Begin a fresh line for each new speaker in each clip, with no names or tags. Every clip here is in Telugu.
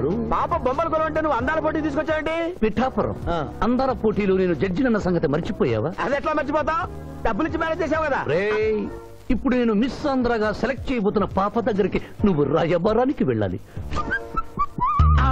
ఎవరు
పాప బొమ్మలు కొనుంటే నువ్వు అందాల పోటీ తీసుకొచ్చావండి
పిఠాపురం
ఆ.
అందాల పోటీలో నేను జడ్జినన్న సంగతి మర్చిపోయావా
అది ఎట్లా మర్చిపోతావు డబ్బులు ఇచ్చి మేనేజ్ చేసావు కదా
రేయ్ ఇప్పుడు నేను మిస్ ఆంధ్రగా సెలెక్ట్ చేయబోతున్న పాప దగ్గరికి నువ్వు రాయబారానికి వెళ్ళాలి
ఆ?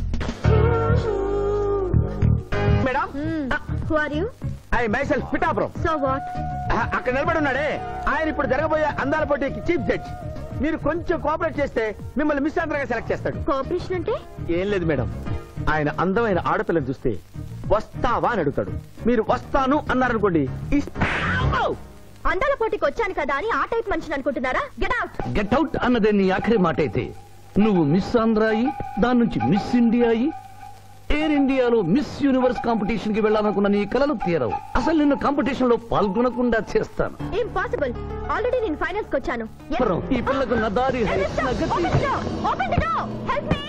Madam
who are you
I myself Pithapuram
so what
ఆ, అక్కడ నిలబడి ఉన్నాడే ఆయన ఇప్పుడు జరగబోయే అందాల పోటీకి చీఫ్ జడ్జ్ మీరు కొంచెం కోఆపరేట్ చేస్తే మిమ్మల్ని మిస్ ఆంధ్రగా సెలెక్ట్ చేస్తాడు
కోఆపరేషన్ అంటే
ఏం లేదు మేడం ఆయన అందమైన ఆడపిల్లని చూస్తే వస్తావా అని అడుగుతాడు మీరు వస్తాను అన్నారనుకోండి ఇస్తా-
అందాల పోటీకి వచ్చాను కదా అని ఆ టైప్ మనిషిని అనుకుంటున్నారా గెట్ అవుట్
గెట్ అవుట్ అన్నదే నీ ఆఖరి మాట అయితే నువ్వు మిస్ ఆంధ్ర అయి దాని నుంచి మిస్ ఇండియా అయి ఎయిర్ ఇండియాలో మిస్ యూనివర్స్ కాంపిటీషన్ కి వెళ్ళాలనుకున్న నీ కలలు తీరవు అసలు నిన్ను కాంపిటీషన్ లో పాల్గొనకుండా చేస్తాను
ఇంపాసిబుల్ ఆల్రెడీ నేను ఫైనల్స్ కి వచ్చాను
పురం, ఈ పిల్లకు నా దారి హెల్ప్ నా గతి.
Open the door help me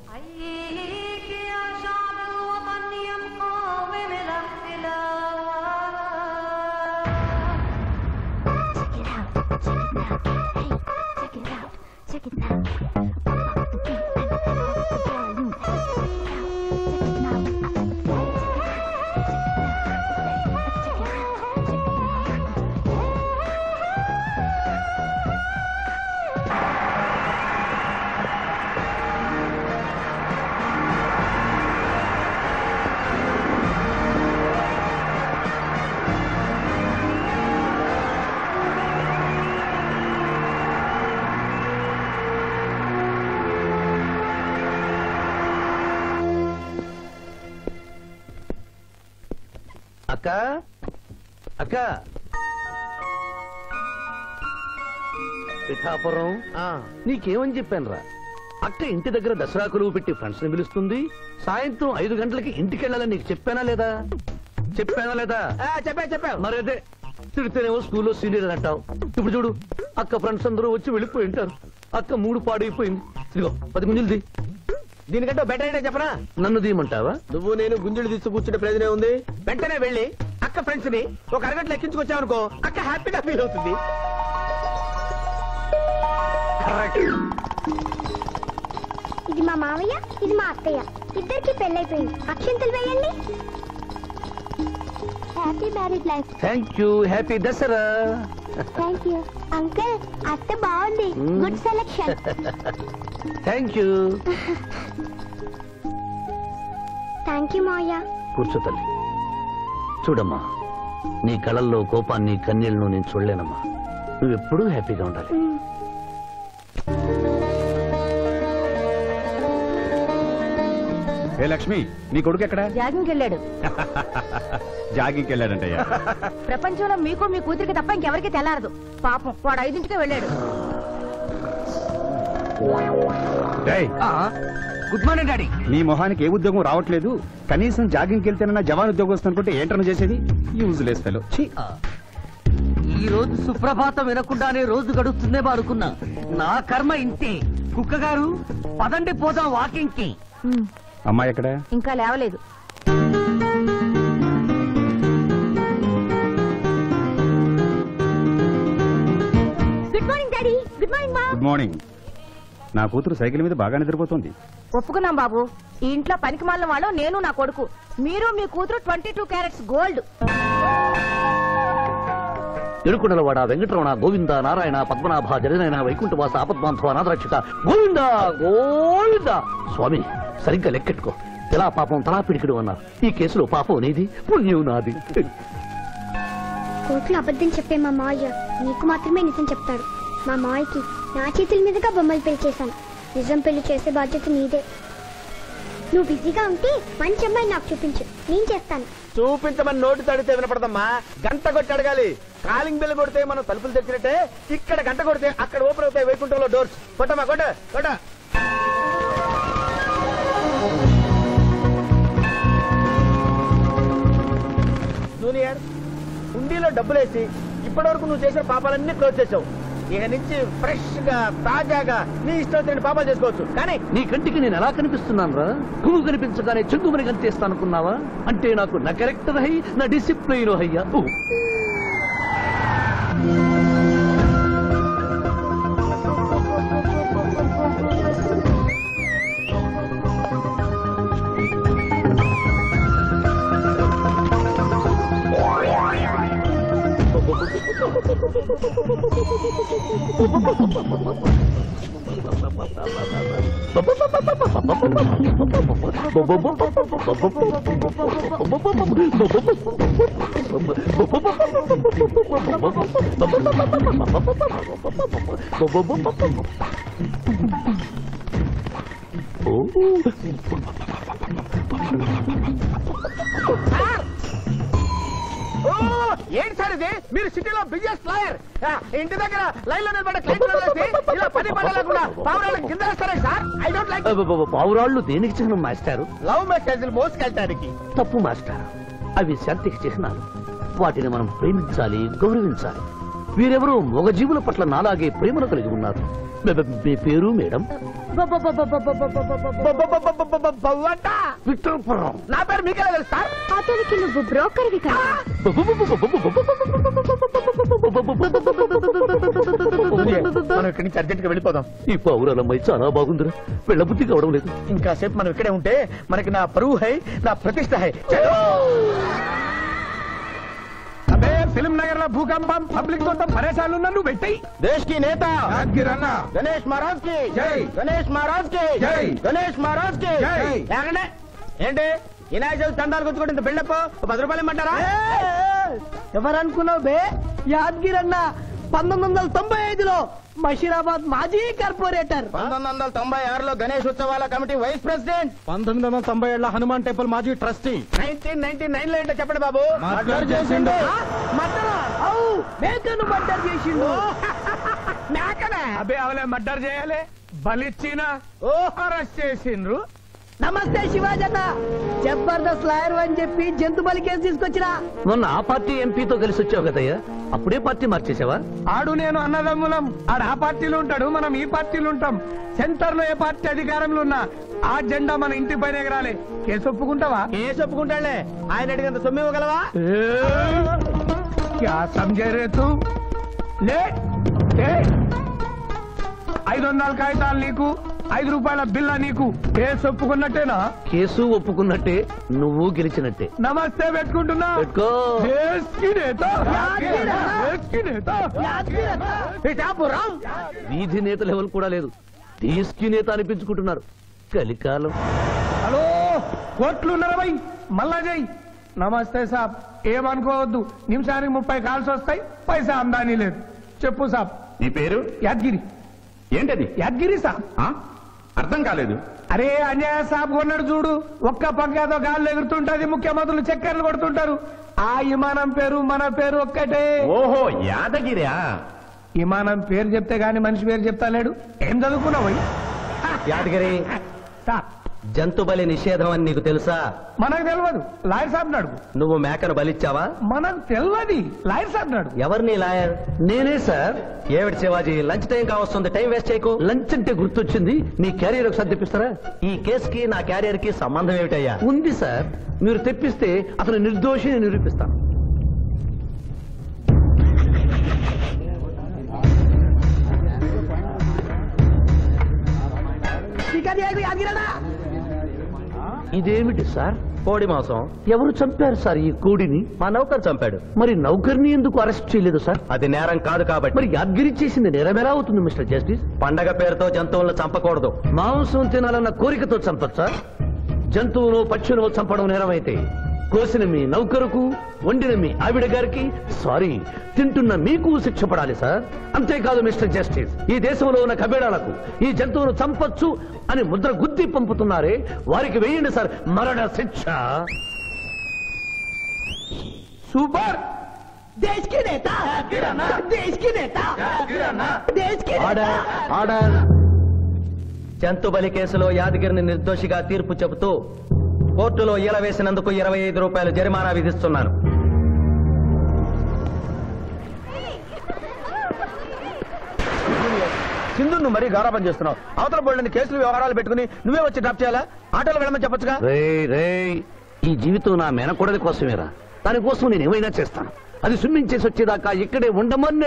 అక్క అక్క పిఠాపురం
ఆ,
నీకేమని చెప్పాను రా అక్క ఇంటి దగ్గర దసరా కొలువు పెట్టి ఫ్రెండ్స్ ని పిలుస్తుంది సాయంత్రం ఐదు గంటలకి ఇంటికి వెళ్ళాలని నీకు చెప్పానా లేదా చెప్పానా లేదా
ఆ, చెప్పావు చెప్పావు
మరి అదే తిడితేనేమో స్కూల్లో సీనియర్ అని అంటావు ఇప్పుడు చూడు అక్క ఫ్రెండ్స్ అందరూ వచ్చి వెళ్ళిపోయి ఉంటారు అక్క మూడు పాడైపోయింది ఇదిగో పది గుంజులది
దీనికంటే బెటర్ అయితే చెప్పనా
నన్ను దీయమంటావా
నువ్వు నేను గుంజులు తీసి కూర్చుంటే ప్రయోజనం ఉంది వెంటనే వెళ్ళి అక్క ఫ్రెండ్స్ ని ఒక అరగంట ఎక్కించుకొచ్చావనుకో అక్క హ్యాపీగా ఫీల్ అవుతుంది
ఇది మా మావయ్య ఇది మా అత్తయ్య ఇద్దరికి పెళ్ళైపోయింది అక్షంతలు వేయండి happy marriage life
thank you happy Dasara
thank you uncle అత్త బాగుంది
Hmm.
Good selection
thank you
thank you మావయ్య
కూర్చో తల్లి చూడమ్మా నీ కళల్లో కోపాన్ని కన్నీళ్లను నేను చూడలేనమ్మా నువ్వెప్పుడూ హ్యాపీగా ఉండాలి
ఏ లక్ష్మి నీ కొడుకు ఎక్కడ
జాగింగ్కి వెళ్ళాడు
జాగింగ్కి వెళ్ళాడంటయ్యా
ప్రపంచంలో మీకు మీ కూతురికి తప్ప ఇంకెవరికి తెల్లారదు పాపం వాడు ఐదింటికే వెళ్ళాడు
డేయ్,
గుడ్ మార్నింగ్ డాడీ
నీ మొహానికి ఏ ఉద్యోగం రావట్లేదు కనీసం జాగింగ్కి వెళ్తేనన్నా జవాన్ ఉద్యోగం వస్తుంది అనుకుంటే ఏంటన్నా చేసేది యూజ్ లేస్ ఫెలో
ఈ రోజు సుప్రభాతం వినకుండానే రోజు గడుస్తుందే అనుకున్నా నా కర్మ ఇంతే కుక్క గారు పదండి పోదాం వాకింగ్ కి
ఉమ్,
అమ్మాయి ఎక్కడ
ఇంకా లేవలేదు
good morning daddy good morning మా
గుడ్ మార్నింగ్ నా కూతురు సైకిల్ మీద బాగా నిద్రపోతుంది
ఒప్పుకున్నాం బాబు ఈ ఇంట్లో పనికి మాలిన వాళ్ళు నేను నా కొడుకు మీరు మీ కూతురు ట్వంటీ టూ క్యారెట్స్ గోల్డ్
ఎరుకుడలవాడ వెంకటరమణ గోవింద నారాయణ పద్మనాభ జగనైన వైకుంఠవాస ఆపద్మాంధవ అనాథరక్షక గోవింద గోవింద స్వామి సరిగ్గా లెక్కెట్టుకో ఇలా పాపం తలా పిడికిడు అన్నారు ఈ కేసులో పాపం నీది పుణ్యం నాది
కోర్టులో అబద్ధం చెప్పే మా మావయ్య నీకు మాత్రమే నిజం చెప్తాడు మా మావయ్యకి నా చేతుల మీదుగా బొమ్మలు పెళ్లి చేశాను నిజం పెళ్లి చేసే బాధ్యత నీదే నువ్వు బిజీగా ఉంటే మంచి అమ్మాయి నాకు చూపించు నేను చేస్తాను
చూపించమని నోటి తడితే వినపడదమ్మా గంట కొట్టి అడగాలి కాలింగ్ బిల్ కొడితే మనం తలుపులు తెచ్చినట్టే ఇక్కడ గంట కొడితే అక్కడ ఓపెన్ అవుతాయి వైకుంఠంలో డోర్స్ కొట్టమ్మా కొట్ట కొట్ట జూనియర్ హుండీలో డబ్బులేసి ఇప్పటి వరకు నువ్వు చేసిన పాపాలన్నీ క్లోజ్ చేసావు ఇక నుంచి ఫ్రెష్ గా తాజాగా నీ ఇష్టం వచ్చిన పాపాలు చేసుకోవచ్చు కానీ
నీ కంటికి నేను ఎలా కనిపిస్తున్నాను రా పువ్వు కనిపించగానే చెంగుమని కనిపిస్తానుకున్నావా అంటే నాకు నా క్యారెక్టర్ హై నా డిసిప్లిన్ హయ్యా ఊ.
ఓ, ఏంటి సార్ ఇది మీరు సిటీలో బిజినెస్ లాయర్ ఇంటి దగ్గర లైన్ లో నిలబడ్డ క్లయింట్ ఇలా పని పడలేకుండా పావురాళ్ళకి కింద వేస్తారే సార్ ఐ డోంట్ లైక్
పావురాళ్ళు దేనికి చిహ్నం మాస్టారు
లవ్ మెసేజ్లు మోసుకెళ్ళటానికి
తప్పు మాస్టర్ అవి శాంతికి చిహ్నాలు వాటిని మనం ప్రేమించాలి గౌరవించాలి వీరెవరూ మొగజీవుల పట్ల నాలాగే ప్రేమను కలిగి ఉన్నారు మీ- మీ- మీ పేరు మేడం
బవ్వట
విక్టర్పురం
నా పేరు మీకెలా తెలుసు సార్
అతనికి నువ్వు బ్రోకర్వి కదా
మనం ఇక్కడి నుంచి అర్జెంట్ గా వెళ్ళిపోదాం
ఈ పావురాలమ్మాయి చాలా బాగుందిరా వెళ్ళబుద్ధి కావడం లేదు
ఇంకా సేపు మనం ఇక్కడే ఉంటే మనకి నా పరువు హై నా ప్రతిష్ట హై చలో
అబే ఫిల్మ్ నగర్ లో భూకంపం పబ్లిక్ మొత్తం పరేషాన్లు ఉన్నా నువ్వు పెట్టాయి
దేశ్ కి నేత
అన్న
గణేష్ మహారాజ్ కి
జై.
గణేష్ మహారాజ్ కి
జై.
గణేష్ మహారాజ్ కి
జై.
ఏమండే? ఏంటి వినాయక చవితి చందాలు గుర్తుకుంటే ఇంత బిల్డప్ పది రూపాయలు ఇమ్మంటారా
ఎవరు అనుకున్నావు బే యాద్గిరి అన్న పంతొమ్మిది వందల తొంభై ఐదులో మషీరాబాద్ మాజీ కార్పొరేటర్
పంతొమ్మిది వందల తొంభై ఆరులో గణేష్ ఉత్సవాల కమిటీ వైస్ ప్రెసిడెంట్
పంతొమ్మిది వందల తొంభై ఏళ్ళ హనుమాన్ టెంపుల్ మాజీ ట్రస్టీ
నైన్టీన్ నైన్టీ నైన్ లో ఏంటో చెప్పండి బాబు
మర్డర్ చేసిండు.
మర్డరా అవు మేకను మర్డర్ చేసిండు
మేకనే
అబే అవలే మర్డర్ చేయాలి బలిచ్చిన
ఓ
అరెస్ట్ చేసిండ్రు
నమస్తే శివాజన్న జబర్దస్త్ లాయర్ అని చెప్పి జంతు బలి కేసు తీసుకొచ్చినా
మొన్న ఆ పార్టీ ఎంపీతో కలిసి వచ్చావు కదయ్యా అప్పుడే పార్టీ మార్చేసావా
ఆడు నేను అన్నదమ్ములం ఆడు ఆ పార్టీలో ఉంటాడు మనం ఈ పార్టీలో ఉంటాం సెంటర్ లో ఏ పార్టీ అధికారంలో ఉన్నా ఆ జెండా మన ఇంటి పైన ఎగరాలి కేసు ఒప్పుకుంటావా
కేసు ఒప్పుకుంటాడులే ఆయన అడిగినంత సొమ్ము ఇవ్వగలవా
क्या समझे रे तू లే లే. ఐదు వందల కాగితాలు నీకు ఐదు రూపాయల బిల్ల నీకు కేసు ఒప్పుకున్నట్టేనా
కేసు ఒప్పుకున్నట్టే నువ్వు గెలిచినట్టే
నమస్తే పెట్టుకుంటున్నా
పెట్టుకో
దేశ్ కి నేత దేశ్ కి నేత
పిఠాపురం
వీధి నేత లెవెల్ కూడా లేదు తీసుకి నేత అనిపించుకుంటున్నారు కలికాలం
హలో కోట్లు నలభై మళ్ళా చెయ్యి నమస్తే సాబ్ ఏమనుకోవద్దు నిమిషానికి ముప్పై కాల్స్ వస్తాయి పైసా అందానీ లేదు చెప్పు సాబ్
నీ పేరు
యాద్గిరి
ఏంటది
యాద్గిరి సాబ్
ఆ? అర్థం కాలేదు
అరే అంజయ్య సాబ్ కొన్నాడు చూడు ఒక్క పక్కతో గాల్లో ఎగురుతుంటది ముఖ్యమంత్రులు చక్కర్లు కొడుతుంటారు ఆ విమానం పేరు మన పేరు ఒక్కటే
ఓహో యాదగిరా
విమానం పేరు చెప్తే గాని మనిషి పేరు చెప్తా లేడు ఏం చదువుకున్నావు
యాదగిరి జంతు బలి నిషేధం అని నీకు తెలుసా
మనకు తెలియదు లాయర్ సాబ్ నాడు
నువ్వు మేకను బలిచ్చావా
మనకు తెలియదు లాయర్ సాబ్ నాడు
ఎవరిని లాయర్
నేనే సార్
ఏమిటి శివాజీ లంచ్ టైం కావస్తుంది టైం వేస్ట్ చేయకు
లంచ్ అంటే గుర్తొచ్చింది మీ క్యారియర్ ఒకసారి తెప్పిస్తారా
ఈ కేసుకి నా క్యారియర్ కి సంబంధం ఏమిటయ్యా
ఉంది సార్ మీరు తెప్పిస్తే అతను నిర్దోషి అని నిరూపిస్తాను
యాదగిరన్నా
ఇదేమిటి సార్
కోడి మాంసం
ఎవరు చంపారు సార్ ఈ కోడిని
మా నౌకర్ చంపాడు
మరి నౌకర్ని ఎందుకు అరెస్ట్ చేయలేదు సార్
అది నేరం కాదు కాబట్టి
మరి యాద్గిరి చేసింది నేరమెలా అవుతుంది మిస్టర్ జస్టిస్
పండగ పేరుతో జంతువులను చంపకూడదు
మాంసం తినాలన్న కోరికతో చంపచ్చా జంతువును పక్షులను చంపడం నేరమైతే కోసిన మీ నౌకరుకు వండిన మీ ఆవిడ గారికి సారీ తింటున్న మీకు శిక్ష పడాలి సార్ అంతేకాదు మిస్టర్ జస్టిస్ ఈ దేశంలో ఉన్న కబేడాలకు ఈ జంతువును చంపొచ్చు అని ముద్ర గుద్ది పంపుతున్నారే వారికి వేయండి సార్ మరణ శిక్ష
సూపర్
దేశ్ కి నేత దేశ్ కి నేత దేశ్ కి నేత
ఆర్డర్ ఆర్డర్
జంతు బలి కేసులో యాదగిరిని నిర్దోషిగా తీర్పు చెబుతూ కోర్టులో ఈల వేసినందుకు ఇరవై ఐదు రూపాయలు జరిమానా విధిస్తున్నాను
సింధు నువ్వు మరీ గారాబం చేస్తున్నావు అవతల బోల్డని కేసులు వ్యవహారాలు పెట్టుకుని నువ్వే వచ్చి డ్రాప్ చేయాలా ఆటోలో వెళ్ళమని చెప్పొచ్చుగా
రే రే ఈ జీవితం నా మేనకోడలి కోసమేరా దానికోసం నేను ఏమైనా చేస్తాను అది స్విమ్మింగ్ చేసి వచ్చేదాకా ఇక్కడే ఉండమని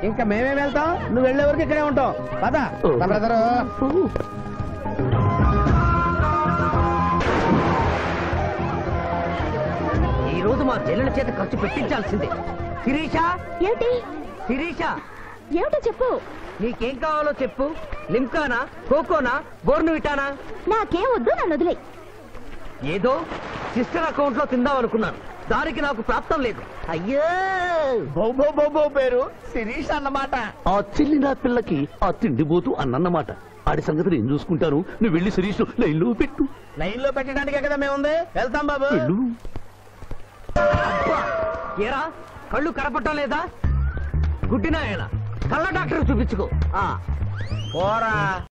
ఇంకా మేమే వెళ్తాం నువ్వు వెళ్ళే వరకు ఇక్కడే ఉంటాం పద బ్రదరు
ఈ రోజు మా చెల్లెల చేత ఖర్చు పెట్టించాల్సిందే శిరీష
ఏమిటి
శిరీష
ఏమిటో చెప్పు
నీకేం కావాలో చెప్పు లింకానా కోకోనా బోర్నువిటానా
నాకేం వద్దు నన్ను వదిలే
ఏదో సిస్టర్ అకౌంట్ లో తిందాం అనుకున్నాను దానికి నాకు ప్రాప్తం లేదు అయ్యో
బొబ్బో బొబ్బో పేరు శిరీష్ అన్నమాట
ఆ చెల్లి నా పిల్లకి ఆ తిండిపోతూ అన్నమాట ఆడి సంగతి నేను చూసుకుంటాను నువ్వు వెళ్ళి శిరీష్ లైన్లో పెట్టు
లైన్ లో పెట్టడానికే కదా మేము ఉంది వెళ్తాం బాబు
వెళ్ళు అబ్బా! ఏరా కళ్ళు కనపడటం లేదా గుడ్డినాయన కళ్ళ డాక్టర్ చూపించుకో ఆ
పోరా